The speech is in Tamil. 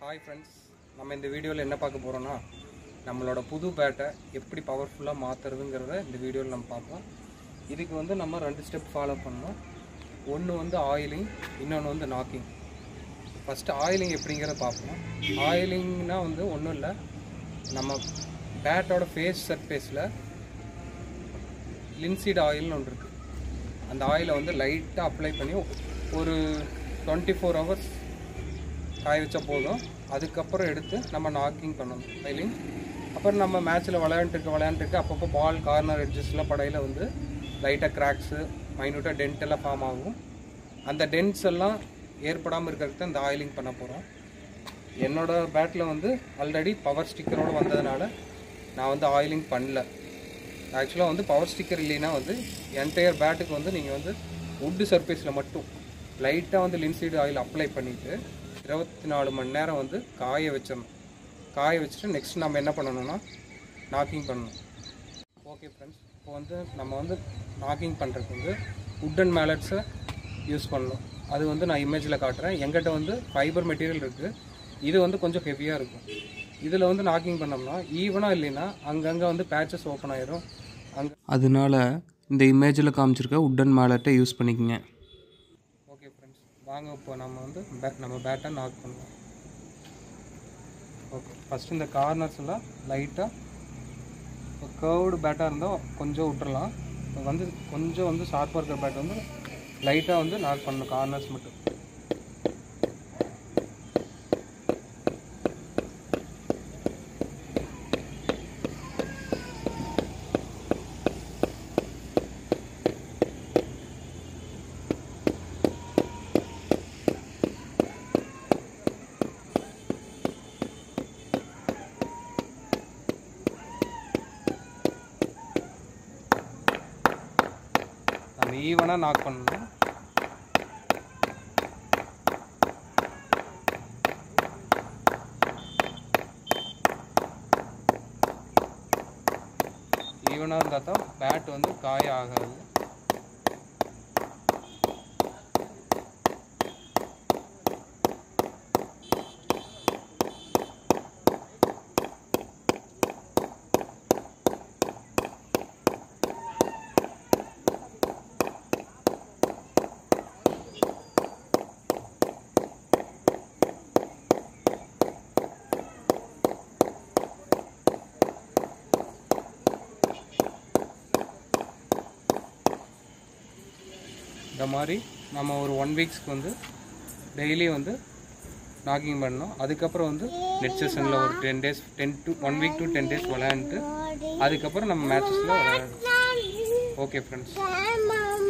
ஹாய் ஃப்ரெண்ட்ஸ் நம்ம இந்த வீடியோவில் என்ன பார்க்க போகிறோன்னா நம்மளோட புது பேட்டை எப்படி பவர்ஃபுல்லாக மாற்றுறதுங்கிறத இந்த வீடியோவில் நம்ம பார்ப்போம் இதுக்கு வந்து நம்ம ரெண்டு ஸ்டெப் ஃபாலோ பண்ணணும் ஒன்று வந்து ஆயிலிங் இன்னொன்று வந்து நாக்கிங் ஃபஸ்ட்டு ஆயிலிங் எப்படிங்கிறத பார்ப்போம் ஆயிலிங்னா வந்து ஒன்றும் இல்லை நம்ம பேட்டோட ஃபேஸ் சர்ஃபேஸில் லின்சீட் ஆயில்னு ஒன்று இருக்குது அந்த ஆயிலை வந்து லைட்டாக அப்ளை பண்ணி ஒரு டுவெண்ட்டி ஃபோர் ஹவர்ஸ் காய வச்சா போதும் அதுக்கப்புறம் எடுத்து நம்ம நாக்கிங் பண்ணணும் ஃபைலிங் அப்புறம் நம்ம மேட்ச்சில் விளையாண்டுருக்க விளையாண்டுருக்க அப்பப்போ பால் கார்னர் எட்ஜஸ்லாம் படையில் வந்து லைட்டாக கிராக்ஸு மைனூட்டாக டென்ட் எல்லாம் ஃபார்ம் ஆகும் அந்த டென்ட்ஸ் எல்லாம் ஏற்படாமல் இருக்கிறதுக்கு தான் இந்த ஆயிலிங் பண்ண போகிறோம் என்னோட பேட்டில் வந்து ஆல்ரெடி பவர் ஸ்டிக்கரோடு வந்ததுனால நான் வந்து ஆயிலிங் பண்ணல ஆக்சுவலாக வந்து பவர் ஸ்டிக்கர் இல்லைன்னா வந்து என்டையர் பேட்டுக்கு வந்து நீங்கள் வந்து வுட்டு சர்ஃபேஸில் மட்டும் லைட்டாக வந்து லின்சீடு ஆயில் அப்ளை பண்ணிவிட்டு இருபத்தி நாலு மணி நேரம் வந்து காய வச்சிடணும் காய வச்சுட்டு நெக்ஸ்ட் நம்ம என்ன பண்ணணும்னா நாக்கிங் பண்ணணும் ஓகே ஃப்ரெண்ட்ஸ் இப்போ வந்து நம்ம வந்து நாக்கிங் பண்ணுறதுக்கு வந்து உட்டன் மேலட்ஸை யூஸ் பண்ணணும் அது வந்து நான் இமேஜில் காட்டுறேன் எங்கிட்ட வந்து ஃபைபர் மெட்டீரியல் இருக்குது இது வந்து கொஞ்சம் ஹெவியாக இருக்கும் இதில் வந்து நாக்கிங் பண்ணோம்னா ஈவனாக இல்லைன்னா அங்கங்கே வந்து பேச்சஸ் ஓப்பன் ஆயிரும் அங்கே அதனால இந்த இமேஜில் காமிச்சிருக்க உட்டன் மேலட்டை யூஸ் பண்ணிக்கோங்க ஓகே ஃப்ரெண்ட்ஸ் வாங்க இப்போ நம்ம வந்து பே நம்ம பேட்டை நாக் பண்ணுவோம் ஓகே ஃபஸ்ட்டு இந்த கார்னர்ஸ் எல்லாம் லைட்டாக இப்போ கர்வ்டு பேட்டாக இருந்தால் கொஞ்சம் விட்டுறலாம் இப்போ வந்து கொஞ்சம் வந்து ஷார்ப்பாக இருக்கிற பேட் வந்து லைட்டாக வந்து நாக் பண்ணணும் கார்னர்ஸ் மட்டும் நம்ம ஈவனாக நாக் பண்ணணும் ஈவனாக இருந்தால் தான் பேட் வந்து காய ஆகாது இந்த மாதிரி நம்ம ஒரு ஒன் வீக்ஸ்க்கு வந்து டெய்லி வந்து நாக்கிங் பண்ணணும் அதுக்கப்புறம் வந்து நெட் செஷனில் ஒரு ten days ten to one week to ten days விளையாண்டுட்டு அதுக்கப்புறம் நம்ம மேட்சஸில் விளையாடணும் ஓகே ஃப்ரெண்ட்ஸ்